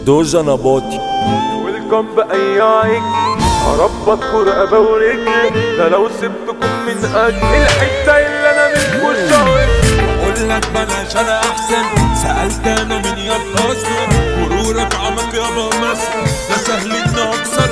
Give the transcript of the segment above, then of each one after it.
دوجا نباطي ويلكم بأي عيك هربط رقبة ورجلي ده لو سبتكم من أجل الحتة اللي أنا منكم شايف اقول لك بلاش انا احسن سالت انا من يد اصلا غرورك عمك يابا مثلا ده سهل ان اكسر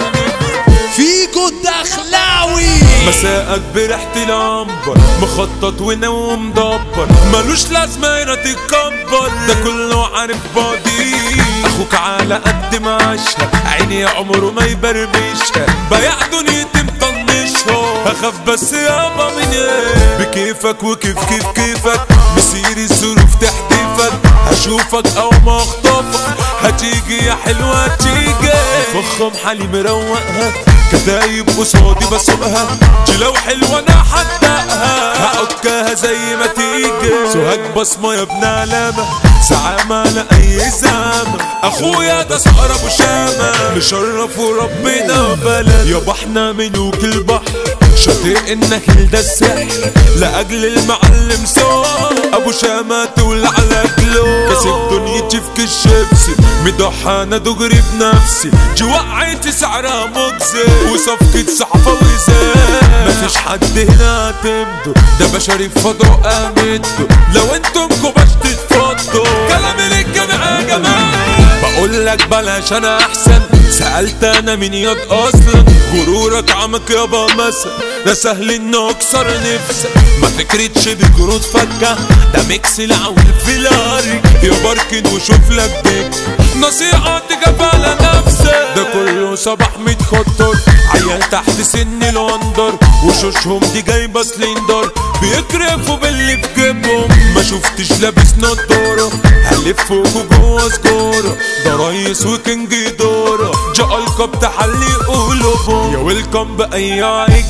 فيجو الدخلاوي مساءك بريحة العنبر مخطط وناوي مدبر ملوش لازمة هنا تتكبر ده كله عارف بعضي اخوك على قد ما عاشها عيني عمره ما يبرمشها بيع دنيتي مطنشها هخاف بس يابا من ايه بكيفك وكيف كيف كيفك مسير الظروف تحديفك هشوفك او ما اخطفك هتيجي يا حلوة تيجي فخم حالي مروقها كتايب قصادي بسوقها دي لو حلوة انا حدقها هعكها زي ما تيجي سوهاج بصمة يا ابن علامة زعامة على اي زعامة اخويا ده صقر ابو شامة مشرف وربنا بلد يابا احنا ملوك البحر شاطئ النخيل ده السحر لاجل المعلم سوا ابو شامة تقول على كلو كسب دنيتي في كل شيبسي مضحانة دغري بنفسي جي وقعتي سعرها مجزي وصفقة صحفة وزان مفيش حد هنا تمدو ده بشري في فضاء امده لو انتم كوباش تتفضوا كلامي للجميع يا جماعة بقول لك بلاش انا احسن سألت انا من يد اصلا غرورك عمك يابا مثلا ده سهل انه اكسر نفسك ما فكرتش بكروت فكة ده ميكس العول في الاري يا باركن وشوف لك بيك نصيحة تجاب على نفسك ده كله صباح متخطر عيال تحت سن الوندر وشوشهم دي جايبة سلندر بيكرفوا باللي في جيبهم ما شفتش لابس نضارة هلفوا جوه سجارة ده ريس وكينج دورة جا القاب تحلي قلوبهم يا ويلكم بأي عيك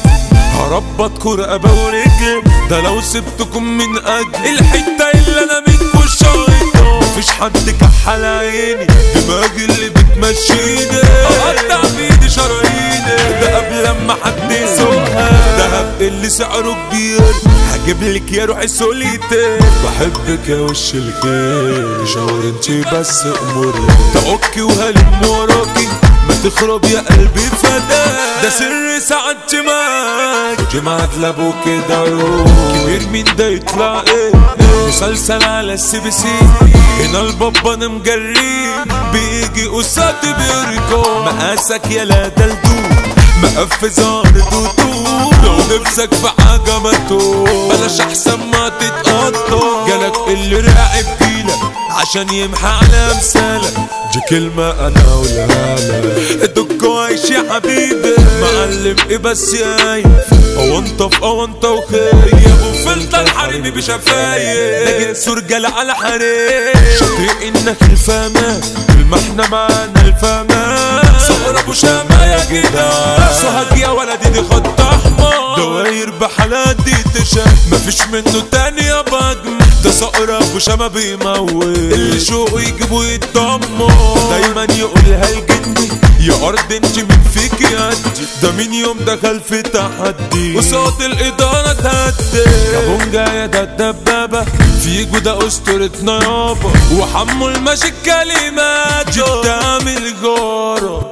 هربط رقبة ورجل ده لو سبتكم من أجل الحتة اللي أنا منكم شايطة مفيش حد كحل عيني دماغي اللي بتمشيني أقطع بإيدي شراييني ده قبل لما حد يسوقها دهب اللي سعره كبير هجيب لك يا روحي سوليتير بحبك يا وش الخير شاور انتي بس اموري تعكي وهلم وراكي ما تخرب يا قلبي فدا ده سر سعادتي معاك جمعت لابو كده روح كبير مين ده يطلع ايه مسلسل على السي بي سي هنا البابا انا مجريه بيجي قصاد بيركو مقاسك يا لا دلدوب مقفز ارض وطوب لو نفسك في حاجة ما توب بلاش احسن ما تتقطع جالك اللي راعب جيلك عشان يمحى على امثالك دي كلمة انا اقولها لك دك عايش يا حبيبي معلم ايه بس يايف او انت في او انت وخير يا ابو فلتر حريمي بشفايف ده جنس رجال على حريم شاطئ انك الفامان المحنة معانا الفامان صغر ابو شامة يا جدع سوهاج يا ولدي دي خط احمر دواير بحالات دي تشاف مفيش منه تاني يا بجم ده صقر ابو شامة بيموت اللي شوقه يجيبه يتدمر دايما يقولها الجندي يا ارض انت من فيك يدي ده مين يوم دخل في تحدي وصوت الاداره تهدي كابونجا يا ده الدبابه فيجو ده اسطورتنا يابا وحمو الماشي الكلمات جبتها من الجاره